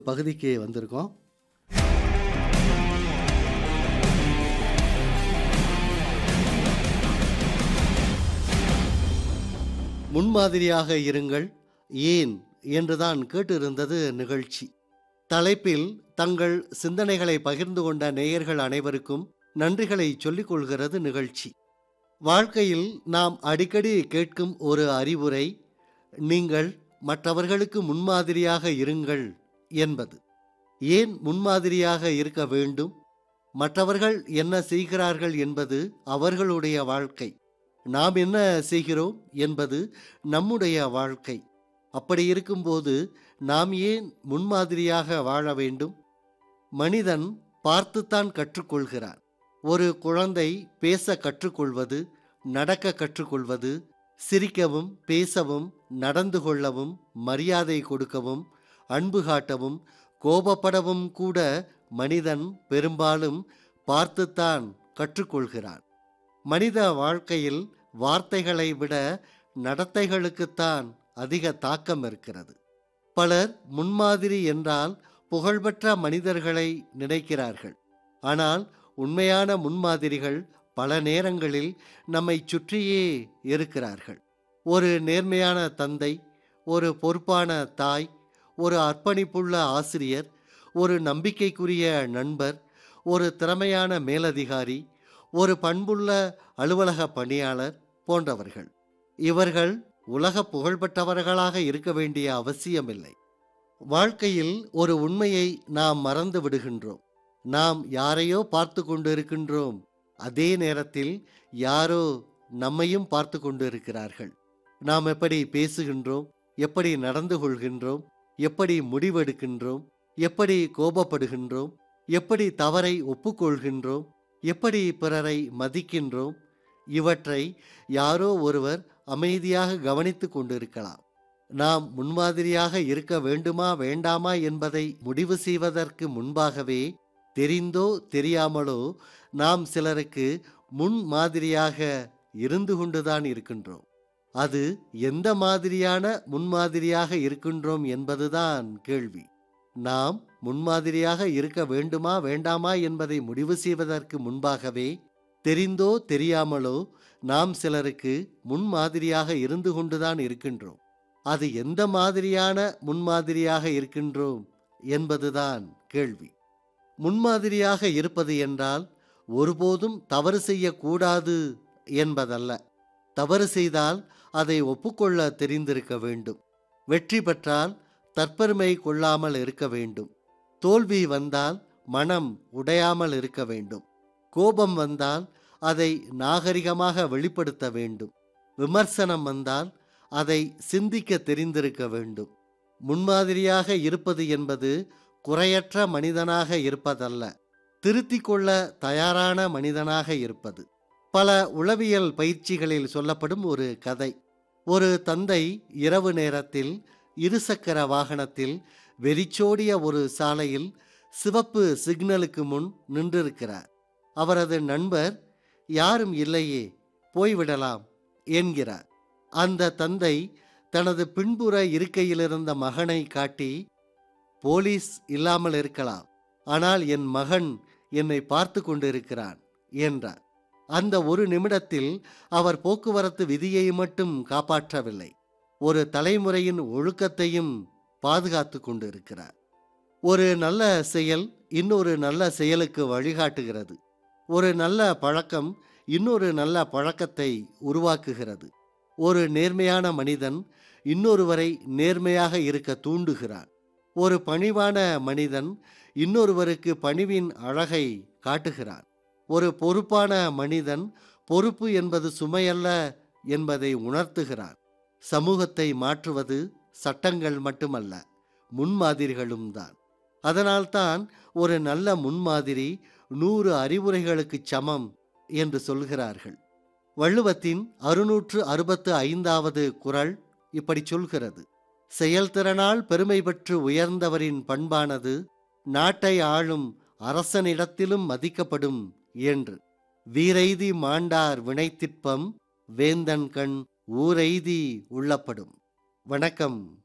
பகுதிக்கு வந்திருக்கோம். முன்மாதிரியாக இருங்கள் ஏன் என்றுதான் கேட்டிருந்தது நிகழ்ச்சி. தலைப்பில் தங்கள் சிந்தனைகளை பகிர்ந்து கொண்ட நேயர்கள் அனைவருக்கும் நன்றிகளை சொல்லிக் கொள்கிறது நிகழ்ச்சி. வாழ்க்கையில் நாம் அடிக்கடி கேட்கும் ஒரு அறிவுரை நீங்கள் மற்றவர்களுக்கு முன்மாதிரியாக இருங்கள் என்பது. ஏன் முன்மாதிரியாக இருக்க வேண்டும்? மற்றவர்கள் என்ன செய்கிறார்கள் என்பது அவர்களுடைய வாழ்க்கை. நாம் என்ன செய்கிறோம் என்பது நம்முடைய வாழ்க்கை. அப்படி இருக்கும்போது நாம் ஏன் முன்மாதிரியாக வாழ வேண்டும்? மனிதன் பார்த்துத்தான் கற்றுக்கொள்கிறான். ஒரு குழந்தை பேச கற்றுக்கொள்வது, நடக்க கற்றுக்கொள்வது, சிரிக்கவும், பேசவும், நடந்து கொள்ளவும், மரியாதை கொடுக்கவும், அன்பு காட்டவும், கோபப்படவும் கூட மனிதன் பெரும்பாலும் பார்த்துத்தான் கற்றுக்கொள்கிறான். மனித வாழ்க்கையில் வார்த்தைகளை விட நடத்தைகளுக்குத்தான் அதிக தாக்கம் இருக்கிறது. பலர் முன்மாதிரி என்றால் புகழ்பெற்ற மனிதர்களை நினைக்கிறார்கள். ஆனால் உண்மையான முன்மாதிரிகள் பல நேரங்களில் நம்மைச் சுற்றியே இருக்கிறார்கள். ஒரு நேர்மையான தந்தை, ஒரு பொறுப்பான தாய், ஒரு அர்ப்பணிப்புள்ள ஆசிரியர், ஒரு நம்பிக்கைக்குரிய நண்பர், ஒரு திறமையான மேலதிகாரி, ஒரு பண்புள்ள அலுவலக பணியாளர் போன்றவர்கள். இவர்கள் உலக புகழ்பெற்றவர்களாக இருக்க வேண்டிய அவசியமில்லை. வாழ்க்கையில் ஒரு உண்மையை நாம் மறந்து விடுகின்றோம். நாம் யாரையோ பார்த்து கொண்டிருக்கின்றோம். அதே நேரத்தில் யாரோ நம்மையும் பார்த்து கொண்டிருக்கிறார்கள். நாம் எப்படி பேசுகின்றோம், எப்படி நடந்து கொள்கின்றோம், எப்படி முடிவெடுக்கின்றோம், எப்படி கோபப்படுகின்றோம், எப்படி தவறை ஒப்புக்கொள்கின்றோம், எப்படி பிறரை மதிக்கின்றோம், இவற்றை யாரோ ஒருவர் அமைதியாக கவனித்துக் கொண்டிருக்கலாம். நாம் முன்மாதிரியாக இருக்க வேண்டுமா வேண்டாமா என்பதை முடிவு செய்வதற்கு முன்பாகவே தெரிந்தோ தெரியாமலோ நாம் சிலருக்கு முன்மாதிரியாக இருந்து கொண்டுதான் இருக்கின்றோம். அது எந்த மாதிரியான முன்மாதிரியாக இருக்கின்றோம் என்பதுதான் கேள்வி. நாம் முன்மாதிரியாக இருக்க வேண்டுமா வேண்டாமா என்பதை முடிவு செய்வதற்கு முன்பாகவே தெரிந்தோ தெரியாமலோ நாம் சிலருக்கு முன்மாதிரியாக இருந்து கொண்டுதான் இருக்கின்றோம். அது எந்த மாதிரியான முன்மாதிரியாக இருக்கின்றோம் என்பதுதான் கேள்வி. முன்மாதிரியாக இருப்பது என்றால் ஒருபோதும் தவறு செய்யக்கூடாது என்பதல்ல. தவறு செய்தால் அதை ஒப்புக்கொள்ள தெரிந்திருக்க வேண்டும். வெற்றி பெற்றால் தற்பெருமை கொள்ளாமல் இருக்க வேண்டும். தோல்வி வந்தால் மனம் உடையாமல் இருக்க வேண்டும். கோபம் வந்தால் அதை நாகரிகமாக வெளிப்படுத்த வேண்டும். விமர்சனம் வந்தால் அதை சிந்திக்க தெரிந்திருக்க வேண்டும். முன்மாதிரியாக இருப்பது என்பது குறையற்ற மனிதனாக இருப்பதல்ல. திருத்திக் கொள்ள தயாரான மனிதனாக இருப்பது. பல உளவியல் பயிற்சிகளில் சொல்லப்படும் ஒரு கதை. ஒரு தந்தை இரவு நேரத்தில் இருசக்கர வாகனத்தில் வெறிச்சோடிய ஒரு சாலையில் சிவப்பு சிக்னலுக்கு முன் நின்றிருக்கிறார். அவரது நண்பர் யாரும் இல்லையே போய்விடலாம் என்கிறார். அந்த தந்தை தனது பின்புற இருக்கையிலிருந்த மகனை காட்டி போலீஸ் இல்லாமல் இருக்கலாம். ஆனால் என் மகன் என்னை பார்த்து கொண்டிருக்கிறான் என்றார். அந்த ஒரு நிமிடத்தில் அவர் போக்குவரத்து விதியை மட்டும் காப்பாற்றவில்லை. ஒரு தலைமுறையின் ஒழுக்கத்தையும் பாதுகாத்து கொண்டிருக்கிறார். ஒரு நல்ல செயல் இன்னொரு நல்ல செயலுக்கு வழிகாட்டுகிறது. ஒரு நல்ல பழக்கம் இன்னொரு நல்ல பழக்கத்தை உருவாக்குகிறது. ஒரு நேர்மையான மனிதன் இன்னொருவரை நேர்மையாக இருக்க தூண்டுகிறான். ஒரு பணிவான மனிதன் இன்னொருவருக்கு பணிவின் அழகை காட்டுகிறான். ஒரு பொறுப்பான மனிதன் பொறுப்பு என்பது சுமையல்ல என்பதை உணர்த்துகிறான். சமூகத்தை மாற்றுவது சட்டங்கள் மட்டுமல்ல முன்மாதிரிகளும் தான். அதனால்தான் ஒரு நல்ல முன்மாதிரி நூறு அறிவுரைகளுக்கு சமம் என்று சொல்கிறார்கள். வள்ளுவத்தின் அறுநூற்று அறுபத்து ஐந்தாவது குறள் இப்படி சொல்கிறது. செயல்திறனால் பெருமை பெற்று உயர்ந்தவரின் பண்பானது நாட்டை ஆளும் அரசனிடத்திலும் மதிக்கப்படும் என்று. வீரெய்தி மாண்டார் வினைத்திட்பம் வேந்தன் கண் ஊரெய்தி உள்ளப்படும். வணக்கம்